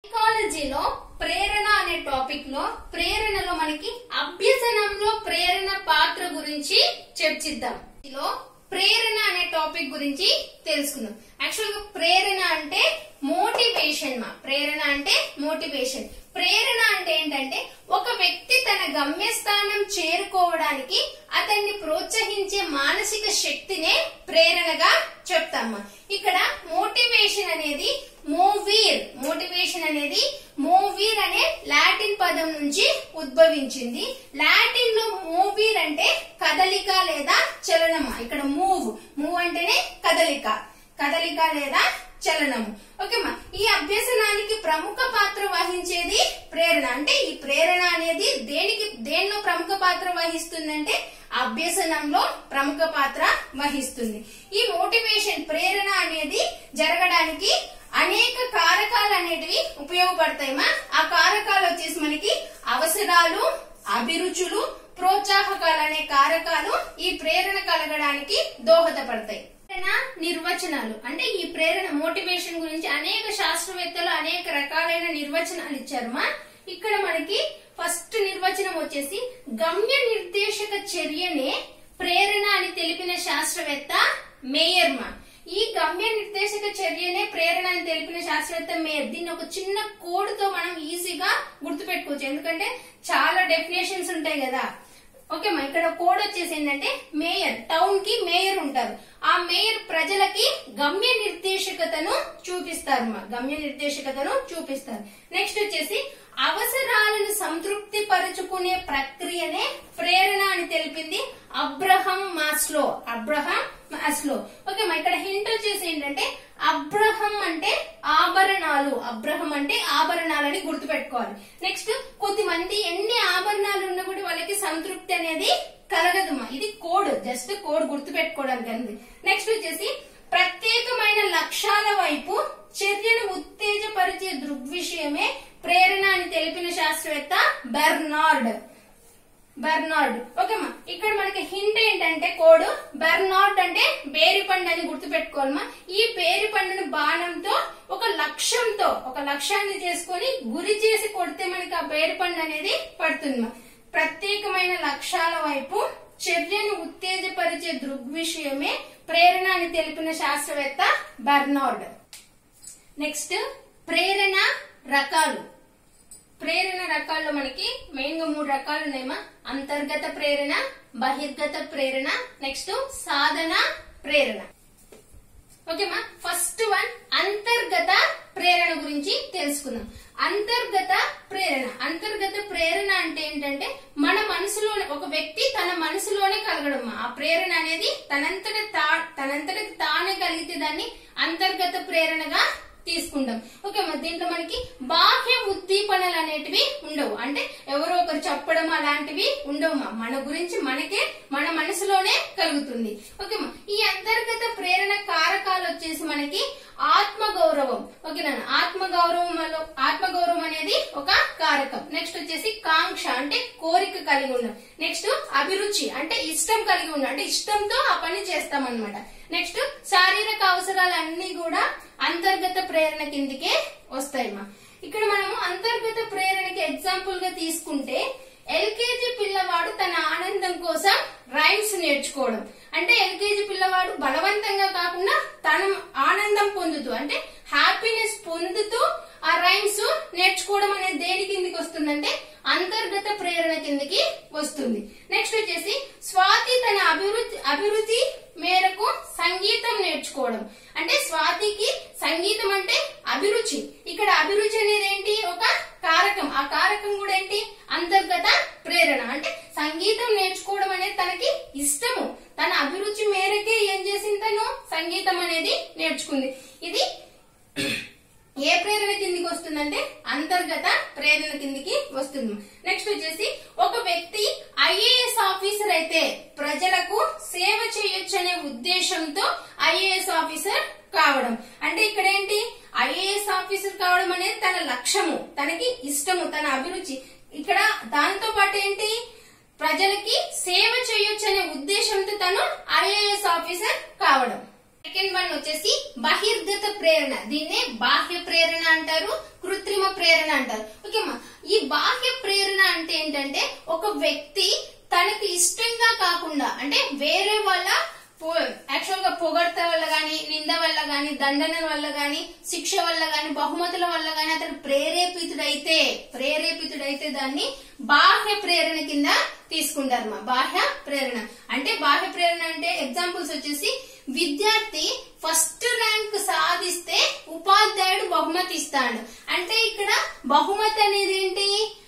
సైకాలజీలో ప్రేరణ అనే టాపిక్ లో ప్రేరణలో మనకి అభ్యసనంలో ప్రేరణ పాత్ర గురించి చర్చిద్దాం లో ప్రేరణ అనే టాపిక్ గురించి తెలుసుకుందాం యాక్చువల్ గా ప్రేరణ అంటే మోటివేషన్ మా ప్రేరణ అంటే మోటివేషన్ ప్రేరణ అంటే ఏంటంటే ఒక వ్యక్తి తన గమ్యస్థానం చేరుకోవడానికి అతన్ని ప్రోత్సహించే మానసిక శక్తినే ప్రేరణగా చెప్తామా ఇక్కడ మోటివేషన్ అనేది మోవీర్ మోటివేషన్ అనేది మోవీర్ అనే లాటిన్ పదం నుంచి ఉద్భవించింది లాటిన్ లో మోవీర్ అంటే కదలిక లేదా చలనమా ఇక్కడ మూవ్ మూవ్ అంటేనే కదలిక కదలిక లేదా చలనము ఓకేమా ఈ అభ్యసనానికి ప్రముఖ పాత్ర వహించేది ప్రేరణ అంటే ఈ ప్రేరణ అనేది దేనికి దేనిలో ప్రముఖ పాత్ర వహిస్తుందంటే అభ్యసనంలో ప్రముఖ పాత్ర వహిస్తుంది ఈ మోటివేషన్ ప్రేరణ అనేది జరగడానికి అనేక కారకాలు అనేటివి ఉపయోగపడతాయమ్మా ఆ కారకాలు వచ్చేసి మనకి అవసరాలు అభిరుచులు ప్రోత్సాహకాలు అనే కారకాలు ఈ ప్రేరణ కలగడానికి దోహదపడతాయి ప్రేరణ నిర్వచనాలు అంటే ఈ ప్రేరణ మోటివేషన్ గురించి అనేక శాస్త్రవేత్తలు అనేక రకాలైన నిర్వచనాలు ఇచ్చారమ్మా ఇక్కడ మనకి ఫస్ట్ నిర్వచనం వచ్చేసి గమ్య నిర్దేశక చర్యనే ప్రేరణ అని తెలిపిన శాస్త్రవేత్త మేయర్మా ఈ గమ్య నిర్దేశక చర్యనే ప్రేరణ అని తెలిపిన శాస్త్రవేత్త మేయర్ దీన్ని ఒక చిన్న కోడ్ తో మనం ఈజీగా గుర్తుపెట్టుకోవచ్చు ఎందుకంటే చాలా డెఫినేషన్స్ ఉంటాయి కదా ఓకే మా ఇక్కడ కోడ్ వచ్చేసి ఏంటంటే మేయర్ టౌన్ కి మేయర్ ఉంటారు ఆ మేయర్ ప్రజలకి గమ్య నిర్దేశకతను చూపిస్తారు మా గమ్య నిర్దేశకతను చూపిస్తారు నెక్స్ట్ వచ్చేసి అవసరాలను సంతృప్తి పరుచుకునే ప్రక్రియనే ప్రేరణ అని తెలిపింది Abraham Maslow Abraham Maslow okay మా ఇక్కడ హింట్ వచ్చేసి ఏంటంటే అబ్రహం అంటే ఆభరణాలు అబ్రహం అంటే ఆభరణాలని గుర్తుపెట్టుకోవాలి నెక్స్ట్ కొద్దిమంది ఎన్ని ఆభరణాలు ఉన్నా కూడా వాళ్ళకి సంతృప్తి అనేది కలగదమ్మా ఇది కోడ్ జస్ట్ కోడ్ గుర్తుపెట్టుకోవడానికి అంది నెక్స్ట్ వచ్చేసి ప్రత్యేకమైన లక్ష్యాల వైపు చర్యను ఉత్తేజపరిచే దృగ్విషయమే ప్రేరణ అని తెలిపిన శాస్త్రవేత్త బెర్నార్డ్ బెర్నార్డ్ ఓకేమా ఇక్కడ మనకి హింట్ ఏంటంటే కోడ్ బెర్నార్డ్ అంటే బేరి పండు అని గుర్తుపెట్టుకోవాలమ్మా ఈ బేరి పండుని బాణంతో ఒక లక్ష్యంతో ఒక లక్ష్యాన్ని చేసుకొని గురి చేసి కొడితే మనకి ఆ బేరి పండు అనేది పడుతుందమ్మా ప్రత్యేకమైన లక్ష్యాల వైపు చర్యను ఉత్తేజపరిచే దృగ్విషయమే ప్రేరణ అని తెలిపిన శాస్త్రవేత్త బెర్నార్డ్ నెక్స్ట్ ప్రేరణ రకాలు ప్రేరణ రకాల్లో మనకి మెయిన్ గా మూడు రకాలు ఉన్నాయమ్మా అంతర్గత ప్రేరణ బహిర్గత ప్రేరణ నెక్స్ట్ సాధన ప్రేరణ ఓకేమా ఫస్ట్ వన్ అంతర్గత ప్రేరణ గురించి తెలుసుకుందాం అంతర్గత ప్రేరణ అంతర్గత ప్రేరణ అంటే ఏంటంటే మన మనసులో ఒక వ్యక్తి తన మనసులోనే కలగడం ఆ ప్రేరణ అనేది తనంతట తా తనంతట తానే కలిగితే దాన్ని అంతర్గత ప్రేరణగా తీసుకుంటాం ఓకే మరి దీంట్లో మనకి బాహ్య ఉద్దీపనలు అనేటివి ఉండవు అంటే ఎవరో ఒకరు చెప్పడం అలాంటివి ఉండవు మా మన గురించి మనకే మన మనసులోనే కలుగుతుంది ఓకే మా ఈ అంతర్గత ప్రేరణ కారకాలు వచ్చేసి మనకి ఆత్మ గౌరవం ఓకేనా ఆత్మ గౌరవం ఆత్మ గౌరవం అనేది ఒక కారకం నెక్స్ట్ వచ్చేసి కాంక్ష అంటే కోరిక కలిగి ఉండడం నెక్స్ట్ అభిరుచి అంటే ఇష్టం కలిగి ఉండడం అంటే ఇష్టంతో ఆ పని చేస్తాం అనమాట నెక్స్ట్ శారీరక అవసరాలన్నీ కూడా అంతర్గత ప్రేరణ కిందికే వస్తాయమ్మా ఇక్కడ మనము అంతర్గత ప్రేరణకి ఎగ్జాంపుల్ గా తీసుకుంటే ఎల్కేజీ పిల్లవాడు తన ఆనందం కోసం రైమ్స్ నేర్చుకోవడం అంటే ఎల్కేజీ పిల్లవాడు బలవంతంగా కాకుండా తన ఆనందం పొందుతూ అంటే హ్యాపీనెస్ పొందుతూ ఆ రైమ్స్ నేర్చుకోవడం అనేది దేని కిందికి వస్తుందంటే అంతర్గత ప్రేరణ కిందికి వస్తుంది నెక్స్ట్ వచ్చేసి స్వాతి తన అభివృద్ధి అభివృద్ధి మేరకు సంగీతం నేర్చుకోవడం అంటే స్వాతికి సంగీతం అంటే అభిరుచి ఇక్కడ అభిరుచి అనేది ఏంటి ఒక కారకం ఆ కారకం కూడా ఏంటి అంతర్గత ప్రేరణ అంటే సంగీతం నేర్చుకోవడం అనేది తనకి ఇష్టము తన అభిరుచి మేరకే ఏం చేసింది తను సంగీతం అనేది నేర్చుకుంది ఇది ఏ ప్రేరణ కిందికి వస్తుందంటే అంతర్గత ప్రేరణ కిందికి వస్తుంది నెక్స్ట్ వచ్చేసి ఒక వ్యక్తి ఐఏఎస్ ఆఫీసర్ అయితే ప్రజలకు సేవ చేయొచ్చనే ఉద్దేశంతో ఐఏఎస్ ఆఫీసర్ కావడం అంటే ఇక్కడ ఏంటి ఐఏఎస్ ఆఫీసర్ కావడం అనేది తన లక్ష్యము తనకి ఇష్టము తన అభిరుచి ఇక్కడ దాంతో పాటు ఏంటి ప్రజలకి సేవ చేయొచ్చనే ఉద్దేశంతో తను ఐఏఎస్ ఆఫీసర్ కావడం సెకండ్ వన్ వచ్చేసి బహిర్గత ప్రేరణ దీన్నే బాహ్య ప్రేరణ అంటారు కృత్రిమ ప్రేరణ అంటే ఏంటంటే ఒక వ్యక్తి తనకి ఇష్టంగా కాకుండా అంటే వేరే వాళ్ళ యాక్చువల్ గా పొగడ్త వల్ల గాని నింద వల్ల గాని దండన వల్ల గాని శిక్ష వల్ల గాని బహుమతుల వల్ల గాని అతను ప్రేరేపితుడైతే ప్రేరేపితుడైతే దాన్ని బాహ్య ప్రేరణ కింద తీసుకుంటారు మా బాహ్య ప్రేరణ అంటే బాహ్య ప్రేరణ అంటే ఎగ్జాంపుల్స్ వచ్చేసి విద్యార్థి ఫస్ట్ ర్యాంక్ సాధిస్తే ఉపాధ్యాయుడు బహుమతి ఇస్తాడు అంటే ఇక్కడ బహుమతి అనేది ఏంటి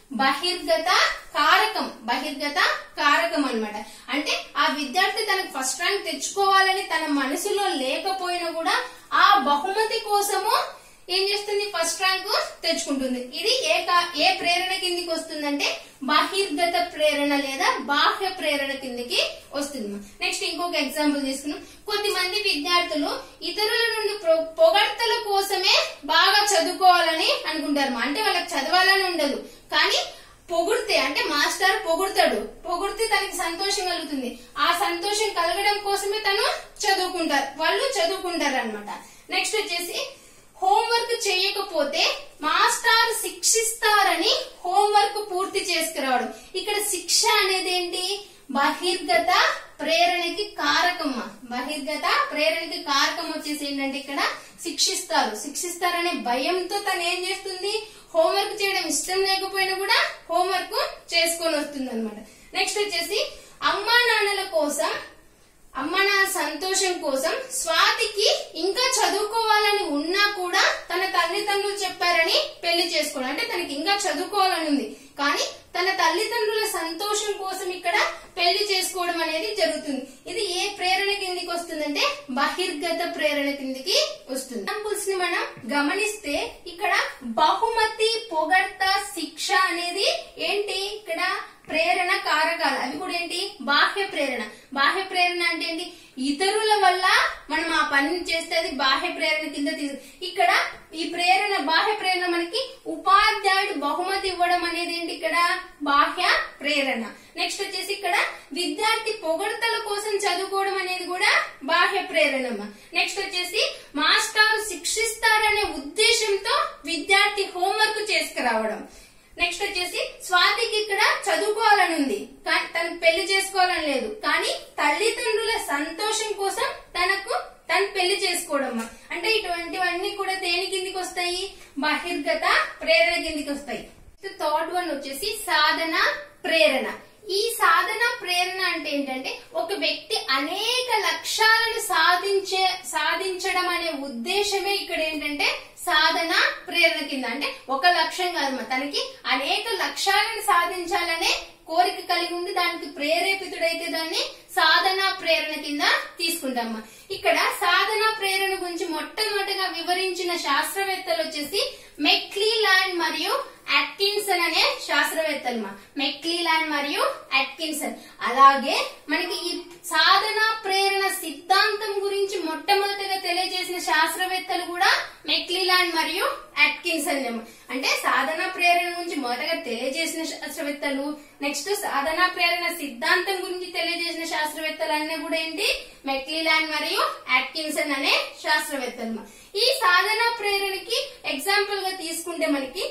బహిర్గత కారకం బహిర్గత కారకం అన్నమాట అంటే ఆ విద్యార్థి తనకు ఫస్ట్ ర్యాంక్ తెచ్చుకోవాలని తన మనసులో లేకపోయినా కూడా ఆ బహుమతి కోసము ఏం చేస్తుంది ఫస్ట్ ర్యాంక్ తెచ్చుకుంటుంది ఇది ఏ కా- ఏ ప్రేరణ కిందికి వస్తుందంటే బహిర్గత ప్రేరణ లేదా బాహ్య ప్రేరణ కిందికి వస్తుంది నెక్స్ట్ ఇంకొక ఎగ్జాంపుల్ తీసుకున్నాం కొద్దిమంది విద్యార్థులు ఇతరుల నుండి ప్రొ- పొగడ్తల కోసమే బాగా చదువుకోవాలని అనుకుంటారు అంటే వాళ్ళకి చదవాలని ఉండదు కానీ పొగుడితే అంటే మాస్టర్ పొగుడతాడు పొగిడితే తనకి సంతోషం కలుగుతుంది ఆ సంతోషం కలగడం కోసమే తను చదువుకుంటారు వాళ్ళు చదువుకుంటారు అనమాట నెక్స్ట్ వచ్చేసి హోంవర్క్ చేయకపోతే మాస్టర్ శిక్షిస్తారని హోంవర్క్ పూర్తి చేసుకురావడం ఇక్కడ శిక్ష అనేది ఏంటి బహిర్గత ప్రేరణకి కారకమ్మ బహిర్గత ప్రేరణకి కారకం వచ్చేసి ఏంటంటే ఇక్కడ శిక్షిస్తారు శిక్షిస్తారనే భయంతో తను ఏం చేస్తుంది హోంవర్క్ చేయడం ఇష్టం లేకపోయినా కూడా హోంవర్క్ చేసుకొని వస్తుంది అనమాట నెక్స్ట్ వచ్చేసి అమ్మా నాన్నల కోసం అమ్మ నా సంతోషం కోసం స్వాతికి ఇంకా చదువుకోవాలని ఉన్నా కూడా తన తల్లిదండ్రులు చెప్పారని పెళ్లి చేసుకోవడం అంటే తనకి ఇంకా చదువుకోవాలని ఉంది కానీ తన తల్లిదండ్రుల సంతోషం కోసం ఇక్కడ పెళ్లి చేసుకోవడం అనేది జరుగుతుంది ఇది ఏ ప్రేరణ కిందికి వస్తుందంటే బహిర్గత ప్రేరణ కిందికి వస్తుంది ఎగ్జాంపుల్స్ ని మనం గమనిస్తే ఇక్కడ బహుమతి పొగడ్త శిక్ష అనేది ఏంటి ఇక్కడ ప్రేరణ కారకాలు అవి కూడా ఏంటి బాహ్య ప్రేరణ బాహ్య ప్రేరణ అంటే ఏంటి ఇతరుల వల్ల మనం ఆ పని చేస్తే అది బాహ్య ప్రేరణ కింద తీసు ఇక్కడ ఈ ప్రేరణ బాహ్య ప్రేరణ మనకి ఉపాధ్యాయుడు బహుమతి ఇవ్వడం అనేది ఏంటి ఇక్కడ బాహ్య ప్రేరణ నెక్స్ట్ వచ్చేసి ఇక్కడ విద్యార్థి పొగడతల కోసం చదువుకోవడం అనేది కూడా బాహ్య ప్రేరణ నెక్స్ట్ వచ్చేసి మాస్టారు శిక్షిస్తారనే ఉద్దేశంతో విద్యార్థి హోంవర్క్ చేసుకురావడం నెక్స్ట్ వచ్చేసి స్వాతికి ఇక్కడ చదువుకోవాలని ఉంది కానీ తనకు పెళ్లి చేసుకోవాలని లేదు కానీ తల్లిదండ్రుల సంతోషం కోసం తనకు తను పెళ్లి చేసుకోవడం అంటే ఇటువంటివన్నీ కూడా దేని కిందికి వస్తాయి బహిర్గత ప్రేరణ కిందికి వస్తాయి థర్డ్ వన్ వచ్చేసి సాధన ప్రేరణ ఈ సాధన ప్రేరణ అంటే ఏంటంటే ఒక వ్యక్తి అనేక లక్ష్యాలను సాధించే సాధించడం అనే ఉద్దేశమే ఇక్కడ ఏంటంటే సాధన ప్రేరణ కింద అంటే ఒక లక్ష్యం కాదమ్మా తనకి అనేక లక్ష్యాలను సాధించాలనే కోరిక కలిగి ఉంది దానికి ప్రేరేపితుడైతే దాన్ని సాధన ప్రేరణ కింద తీసుకుంటామా ఇక్కడ సాధన ప్రేరణ గురించి మొట్టమొదటిగా వివరించిన శాస్త్రవేత్తలు వచ్చేసి మెక్లీలాండ్ మరియు అట్కిన్సన్ అనే శాస్త్రవేత్తలు మెక్లీలాండ్ మరియు అట్కిన్సన్ అలాగే మనకి ఈ సాధన ప్రేరణ సిద్ధాంతం గురించి మొట్టమొదటిగా తెలియజేసిన శాస్త్రవేత్తలు కూడా మెక్లీలాండ్ మరియు అట్కిన్సన్ ఏమో. అంటే సాధన ప్రేరణ గురించి మొదటగా తెలియజేసిన శాస్త్రవేత్తలు నెక్స్ట్ సాధన ప్రేరణ సిద్ధాంతం గురించి తెలియజేసిన శాస్త్రవేత్తలు అన్నీ కూడా ఏంటి మెక్లీలాండ్ మరియు అట్కిన్సన్ అనే శాస్త్రవేత్తలు ఈ సాధన ప్రేరణకి ఎగ్జాంపుల్ గా తీసుకుంటే మనకి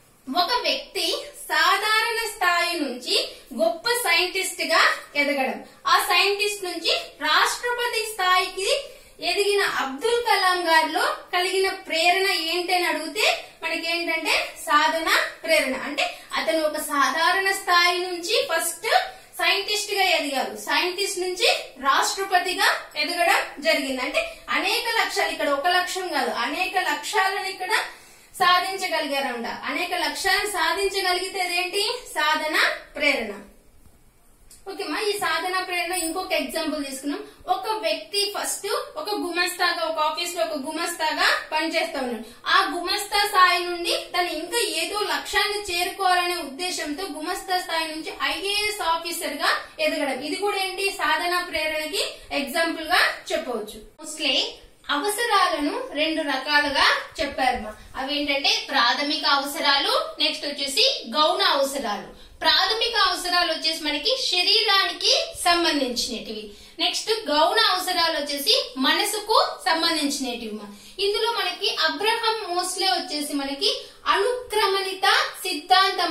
ఒక వ్యక్తి సాధారణ స్థాయి నుంచి గొప్ప సైంటిస్ట్ గా ఎదగడం ఆ సైంటిస్ట్ నుంచి రాష్ట్రపతి స్థాయికి ఎదిగిన అబ్దుల్ కలాం గారిలో కలిగిన ప్రేరణ ఏంటని అడిగితే మనకేంటంటే సాధన ప్రేరణ అంటే అతను ఒక సాధారణ స్థాయి నుంచి ఫస్ట్ సైంటిస్ట్ గా ఎదిగారు సైంటిస్ట్ నుంచి రాష్ట్రపతిగా ఎదగడం జరిగింది అంటే అనేక లక్ష్యాలు ఇక్కడ ఒక లక్ష్యం కాదు అనేక లక్ష్యాలను ఇక్కడ సాధించగలిగారంట అనేక లక్ష్యాలను సాధించగలిగితే అదేంటి సాధన ప్రేరణ ఓకేమా ఈ సాధన ప్రేరణ ఇంకొక ఎగ్జాంపుల్ తీసుకున్నాం ఒక వ్యక్తి ఫస్ట్ ఒక గుమస్తాగా ఒక ఆఫీస్ లో ఒక గుమస్తాగా పనిచేస్తా ఉన్నాడు ఆ గుమస్తా స్థాయి నుండి తను ఇంకా ఏదో లక్ష్యాన్ని చేరుకోవాలనే ఉద్దేశంతో గుమస్తా స్థాయి నుంచి ఐఏఎస్ ఆఫీసర్ గా ఎదగడం ఇది కూడా ఏంటి సాధన ప్రేరణకి ఎగ్జాంపుల్ గా చెప్పవచ్చు మోస్ట్లీ అవసరాలను రెండు రకాలుగా చెప్పారు మా. అవి ఏంటంటే ప్రాథమిక అవసరాలు నెక్స్ట్ వచ్చేసి గౌణ అవసరాలు ప్రాథమిక అవసరాలు వచ్చేసి మనకి శరీరానికి సంబంధించినటివి నెక్స్ట్ గౌణ అవసరాలు వచ్చేసి మనసుకు సంబంధించినటివి మా. ఇందులో మనకి అబ్రహం మోస్లే వచ్చేసి మనకి అనుక్రమణిత సిద్ధాంతంను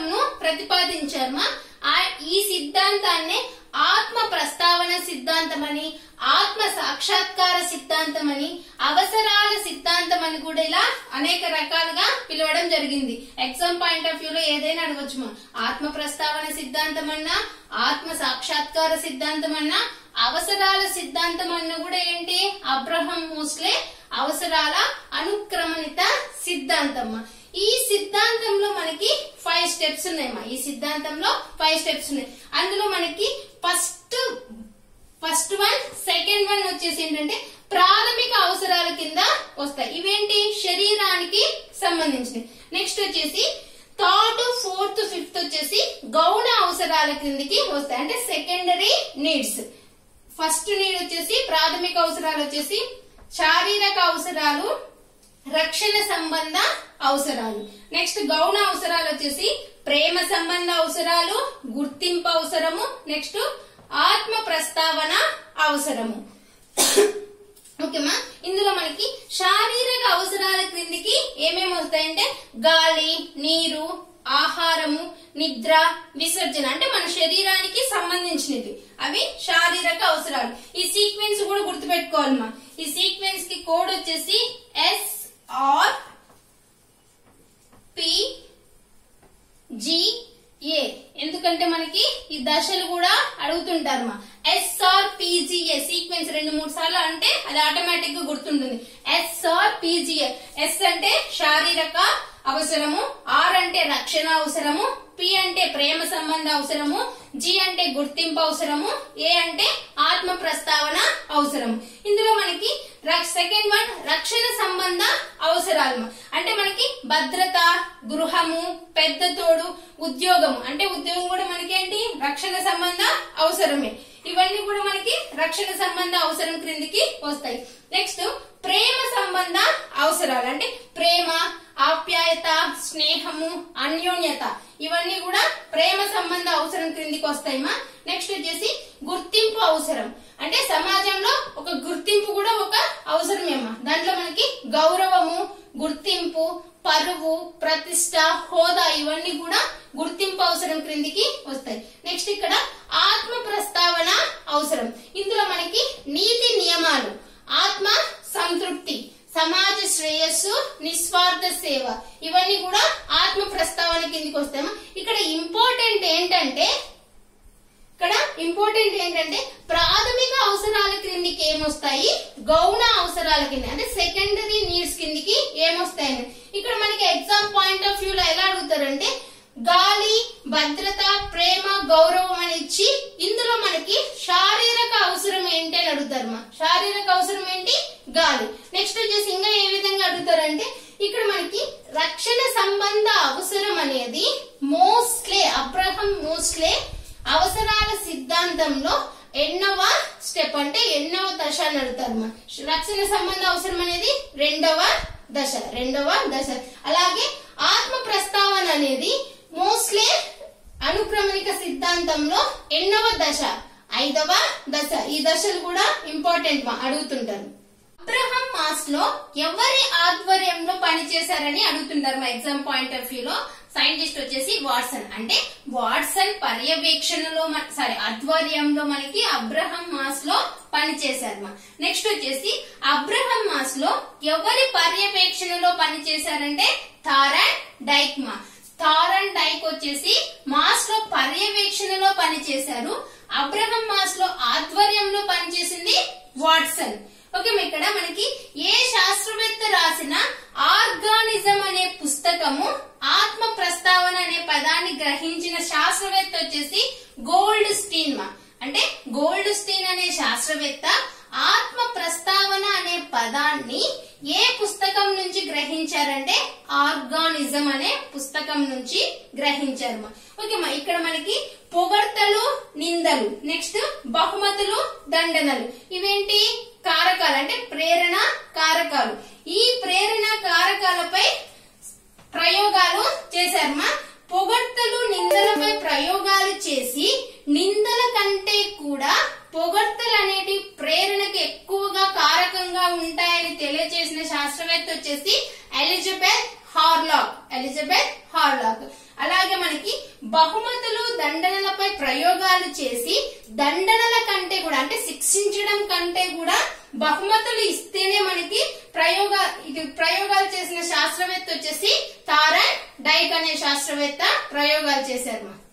ప్రతిపాదించారు ఆ ఈ సిద్ధాంతాన్నే ఆత్మ ప్రస్తావన సిద్ధాంతం అని ఆత్మ సాక్షాత్కార సిద్ధాంతం అని అవసరాల సిద్ధాంతం అని కూడా ఇలా అనేక రకాలుగా పిలవడం జరిగింది ఎగ్జామ్ పాయింట్ ఆఫ్ వ్యూ లో ఏదైనా అడగచ్చు మా ఆత్మ ప్రస్తావన సిద్ధాంతం అన్నా ఆత్మ సాక్షాత్కార సిద్ధాంతం అన్నా అవసరాల సిద్ధాంతం అన్న కూడా ఏంటి అబ్రహం మోస్లే అవసరాల అనుక్రమణిత సిద్ధాంతం ఈ సిద్ధాంతంలో మనకి ఫైవ్ స్టెప్స్ ఉన్నాయమ్మా ఈ సిద్ధాంతంలో ఫైవ్ స్టెప్స్ ఉన్నాయి అందులో మనకి first first one second one వచ్చేసి ఏంటంటే ప్రాథమిక అవసరాల కింద వస్తాయి ఇవేంటి శరీరానికి సంబంధించినవి నెక్స్ట్ వచ్చేసి థర్డ్ ఫోర్త్ ఫిఫ్త్ వచ్చేసి గౌణ అవసరాల కిందికి వస్తాయి అంటే సెకండరీ నీడ్స్ ఫస్ట్ నీడ్ వచ్చేసి ప్రాథమిక అవసరాలు వచ్చేసి శారీరక అవసరాలు రక్షణ సంబంధ అవసరాలు నెక్స్ట్ గౌణ అవసరాలు వచ్చేసి ప్రేమ సంబంధ అవసరాలు గుర్తింపు అవసరము నెక్స్ట్ ఆత్మ ప్రస్తావన అవసరము ఓకేమా ఇందులో మనకి శారీరక అవసరాల క్రిందికి ఏమేమి వస్తాయంటే గాలి నీరు ఆహారము నిద్ర విసర్జన అంటే మన శరీరానికి సంబంధించినవి అవి శారీరక అవసరాలు ఈ సీక్వెన్స్ కూడా గుర్తుపెట్టుకోవాలమ్మా ఈ సీక్వెన్స్ కి కోడ్ వచ్చేసి S R P G A ఎందుకంటే మనకి ఈ దశలు కూడా అడుగుతుంటారు మా ఎస్ఆర్ పీజీఏ సీక్వెన్స్ రెండు మూడు సార్లు అంటే అది ఆటోమేటిక్ గా గుర్తుంటుంది ఎస్ఆర్ పీజీఏ ఎస్ అంటే శారీరక అవసరము ఆర్ అంటే రక్షణ అవసరము పి అంటే ప్రేమ సంబంధ అవసరము జి అంటే గుర్తింపు అవసరము ఏ అంటే ఆత్మ ప్రస్తావన అవసరము ఇందులో మనకి సెకండ్ వన్ రక్షణ సంబంధ అవసరాలు అంటే మనకి భద్రత గృహము పెద్ద తోడు ఉద్యోగము అంటే ఉద్యోగం కూడా మనకి ఏంటి రక్షణ సంబంధ అవసరమే ఇవన్నీ కూడా మనకి రక్షణ సంబంధ అవసరం క్రిందికి వస్తాయి నెక్స్ట్ ప్రేమ సంబంధ అవసరాలు అంటే ప్రేమ ఆప్యాయత స్నేహము అన్యోన్యత ఇవన్నీ కూడా ప్రేమ సంబంధ అవసరం క్రిందికి వస్తాయమ్మా నెక్స్ట్ వచ్చేసి గుర్తింపు అవసరం అంటే సమాజంలో ఒక గుర్తింపు కూడా ఒక అవసరమేమ్మా దాంట్లో మనకి గౌరవము గుర్తింపు పరువు ప్రతిష్ట హోదా ఇవన్నీ కూడా గుర్తింపు అవసరం క్రిందికి వస్తాయి నెక్స్ట్ ఇక్కడ ఆత్మ ప్రస్తావన అవసరం ఇందులో మనకి నీతి నియమాలు ఆత్మ సంతృప్తి సమాజ శ్రేయస్సు నిస్వార్థ సేవ ఇవన్నీ కూడా ఆత్మ ప్రస్తావన కిందికి వస్తాయి ఇక్కడ ఇంపార్టెంట్ ఏంటంటే ఇక్కడ ఇంపార్టెంట్ ఏంటంటే ప్రాథమిక అవసరాల క్రిందికి ఏమొస్తాయి గౌణ అవసరాల కింద అంటే సెకండరీ నీడ్స్ కిందికి ఏమొస్తాయని ఇక్కడ మనకి ఎగ్జామ్ పాయింట్ ఆఫ్ వ్యూ లో ఎలా అడుగుతారంటే గాలి భద్రత ప్రేమ గౌరవం అని ఇచ్చి ఇందులో మనకి శారీరక అవసరం ఏంటి అని అడుగుతారు మా శారీరక అవసరం ఏంటి గాలి నెక్స్ట్ వచ్చేసి ఇంకా ఏ విధంగా అడుగుతారంటే ఇక్కడ మనకి రక్షణ సంబంధ అవసరం అనేది మోస్ట్లే అబ్రహం మోస్ట్లే అవసరాల సిద్ధాంతంలో ఎన్నవ స్టెప్ అంటే ఎన్నవ దశ అని అడుగుతారు మా రక్షణ సంబంధ అవసరం అనేది రెండవ దశ రెండవ దశ అలాగే ఆత్మ ప్రస్తావన అనేది మోస్ట్లీ అనుక్రమణిక సిద్ధాంతంలో ఎన్నవ దశ ఐదవ దశ ఈ దశలు కూడా ఇంపార్టెంట్ మా అడుగుతుంటారు అబ్రహం మాస్ లో ఎవరి ఆధ్వర్యంలో పనిచేశారని అడుగుతుంటారు మా ఎగ్జామ్ పాయింట్ ఆఫ్ వ్యూ లో సైంటిస్ట్ వచ్చేసి వాట్సన్ అంటే వాట్సన్ పర్యవేక్షణలో సారీ ఆధ్వర్యంలో మనకి అబ్రహం మాస్ లో పనిచేశారు మా నెక్స్ట్ వచ్చేసి అబ్రహం మాస్ లో ఎవరి పర్యవేక్షణలో పనిచేశారంటే థారాన్ డైక్మా థారన్ డైక్ వచ్చేసి మాస్ లో పర్యవేక్షణలో పనిచేశారు అబ్రహం మాస్ లో ఆధ్వర్యంలో పనిచేసింది వాట్సన్ ఓకే ఇక్కడ మనకి ఏ శాస్త్రవేత్త రాసిన ఆర్గానిజం అనే పుస్తకము ఆత్మ ప్రస్తావన అనే పదాన్ని గ్రహించిన శాస్త్రవేత్త వచ్చేసి గోల్డ్ స్టీన్ మా అంటే గోల్డ్ స్టీన్ అనే శాస్త్రవేత్త ఆత్మ ప్రస్తావన అనే పదాన్ని ఏ పుస్తకం నుంచి గ్రహించారంటే ఆర్గానిజం అనే పుస్తకం నుంచి గ్రహించారు మా ఓకే మా ఇక్కడ మనకి పొగడ్తలు నిందలు నెక్స్ట్ బహుమతులు దండనలు ఇవేంటి కారకాలు అంటే ప్రేరణ కారకాలు ఈ ప్రేరణ కారకాలపై ప్రయోగాలు చేశారమ్మా పొగడ్తలు నిందలపై ప్రయోగాలు చేసి నిందల కంటే కూడా పొగడ్తలు అనేటి ప్రేరణకు ఎక్కువగా కారకంగా ఉంటాయని తెలియజేసిన శాస్త్రవేత్త వచ్చేసి ఎలిజబెత్ హార్లాక్ ఎలిజబెత్ హార్లాక్ అలాగే మనకి బహుమతులు దండనలపై ప్రయోగాలు చేసి దండనల కంటే కూడా అంటే శిక్షించడం కంటే కూడా బహుమతులు ఇస్తేనే మనకి ప్రయోగ ఇది ప్రయోగాలు చేసిన శాస్త్రవేత్త వచ్చేసి తారన్ డైక్ అనే శాస్త్రవేత్త ప్రయోగాలు చేశారు